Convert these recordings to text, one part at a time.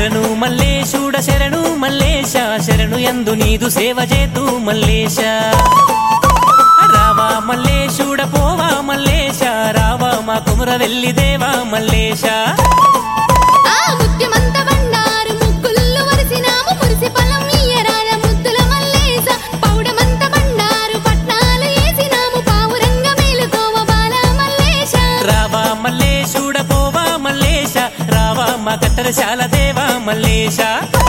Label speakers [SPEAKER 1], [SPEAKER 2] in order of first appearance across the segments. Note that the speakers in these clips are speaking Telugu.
[SPEAKER 1] శరణు మల్లేశుడ శరణు మల్లేశ శరణు ఎందు నీదు సేవ చేతు మల్లేశ రావా మల్లేశుడ పోవా మల్లేశ రావా మా కుమర వెళ్ళి దేవా మల్లేశ
[SPEAKER 2] ఆ ముత్యమంత బండారు ముగ్గుల్లో వరిసినాము మురిసి పొలం ఇయ్యరాల ముద్దుల మల్లేస పౌడమంత బండారు పట్నాలు ఏసినాము పావురంగ మేలుకోవ బాల మల్లేశ
[SPEAKER 1] రావా మల్లేశుడ పోవా మల్లేశ రావా మా కత్తరశాల దేవా మల్లేశ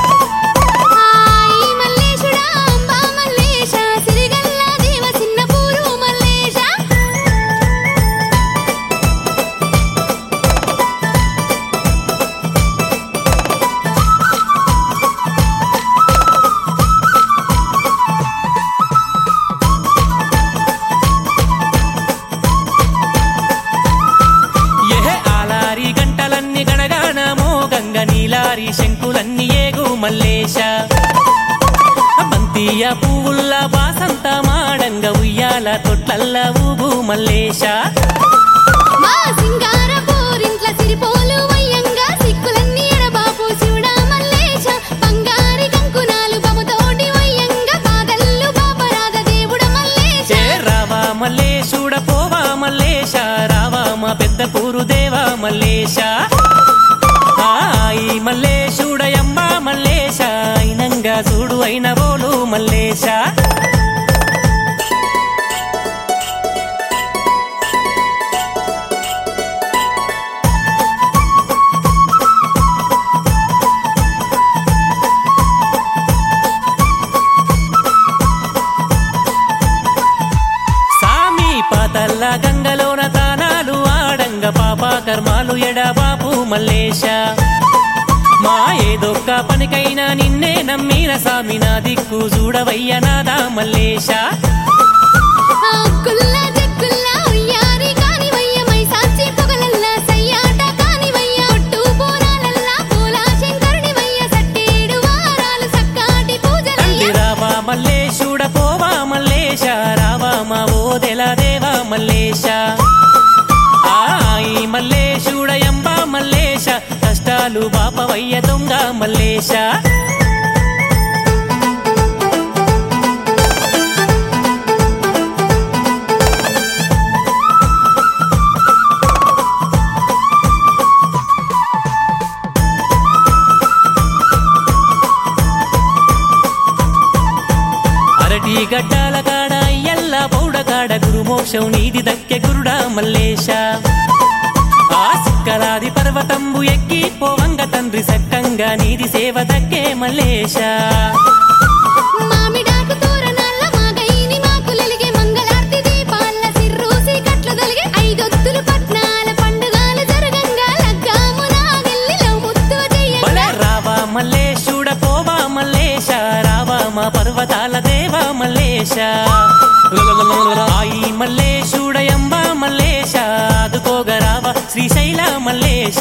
[SPEAKER 2] హాయ్ మల్లేశుడా అంబా మల్లేశ సిరిగల్ల దేవ చిన్నపూరు మల్లేశ
[SPEAKER 1] ఏ ఆలారి గంటలన్నీ గణగానమో గంగ నీలారి శంకులన్నీ ఏగు మల్లేశ బంతియ పువ్వుల్ల బాసంత మాడంగ ఉయ్యాల తొట్లల్ల ఊగు మల్లేశ
[SPEAKER 2] మా సింగార పోరింట్ల సిరిపోలు వయ్యంగా సిక్కులన్నీ ఎడబాపు శివుడా మల్లేశ బంగారి కంకునాలు బముతోటి వయ్యంగా బాధల్లు బాపరాధ దేవుడ మల్లేశ
[SPEAKER 1] ఏ రావా మల్లేశుడ పోవా మల్లేశ రావా మా పెద్ద పూరు దేవా మల్లేశ ఆయి మల్లేశుడయమ్మ మల్లేశ అయినంగా చూడు అయిన బోలు మల్లేశ సామి పాతల్ల గంగలోన తానాలు ఆడంగ పాప కర్మాలు ఎడబాపు మల్లేశ మా ఏదొక్క పనికైనా నిన్నే నమ్మిన సామి నా దిక్కు చూడవయ్య నాదా మల్లేశ
[SPEAKER 2] ఆ కుల్ల జక్కుల్ల ఉయ్యారి కానివయ్య మై సాచి పొగలల్ల సయ్యాట కానివయ్య ఒట్టు పోరాలల్ల పోలా శంకరునివయ్య సట్టేడు వారాలు సక్కాటి పూజలయ్య
[SPEAKER 1] తండ్రి రావా మల్లేశుడ పోవా మల్లేశ రావా మా ఓదెల దేవా మల్లేశ ఆయి మల్లేశుడయంబ మల్లేశ కష్టాలు బాపవయ్య దొంగ మల్లేశ అరటి గడ్డాల కాడ ఎల్ల పౌడ కాడ గురుమోక్షం నీది దక్కె గురుడా మల్లేశ ఆ సిక్కలాది పర్వతంబు ఎక్కి పోవంగ తండ్రి సక్కంగా నీది సేవ దక్కే మల్లేశ
[SPEAKER 2] మామిడాకు తోరణాల మాగైని మాకులలిగే మంగళార్తి దీపాల సిర్రు సిరికట్లు దొలిగే ఐదొత్తులు పట్నాల పండుగలు జరగంగా లగ్గాము నాగెల్లిలో ముత్తు
[SPEAKER 1] బల
[SPEAKER 2] చెయ్యంగా
[SPEAKER 1] రావా మల్లేశుడ పోవా మల్లేశ రావా మా పర్వతాల దేవా మల్లేశ ఆయి మల్లేశుడయంబ మల్లేశ అదుకోగ రావా శ్రీశైల మల్లేశ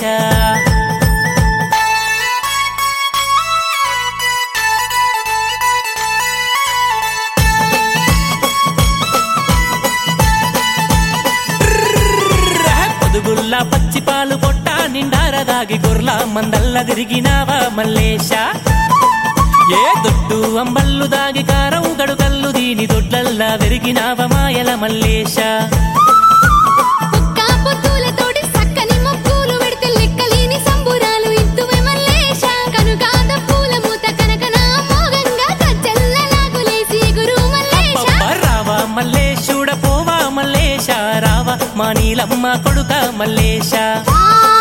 [SPEAKER 1] పొదుగుల్ల పచ్చి పాలు పొట్ట నిండార దాగి గొర్ల మందల్ల తిరిగినావా మల్లేశ ఏ దొడ్డు అంబల్లు దాగి కారం గడుకల్లు దీని దొడ్లల్లా వెరిగినావ మాయల మల్లేశ
[SPEAKER 2] ఒక్క పొత్తులతోటి సక్కని మొక్కులు పెడితే లెక్కలేని సంబురాలు ఇద్దువే మల్లేశ కనుగాద పూల మూత కనకన మోగంగా కజ్జల్లలాగులేసి గురు మల్లేశ
[SPEAKER 1] అబ్బబ్బ రావా మల్లేశుడ పోవా మల్లేశ రావా మా నీలమ్మ కొడుక మల్లేశ
[SPEAKER 2] ఆ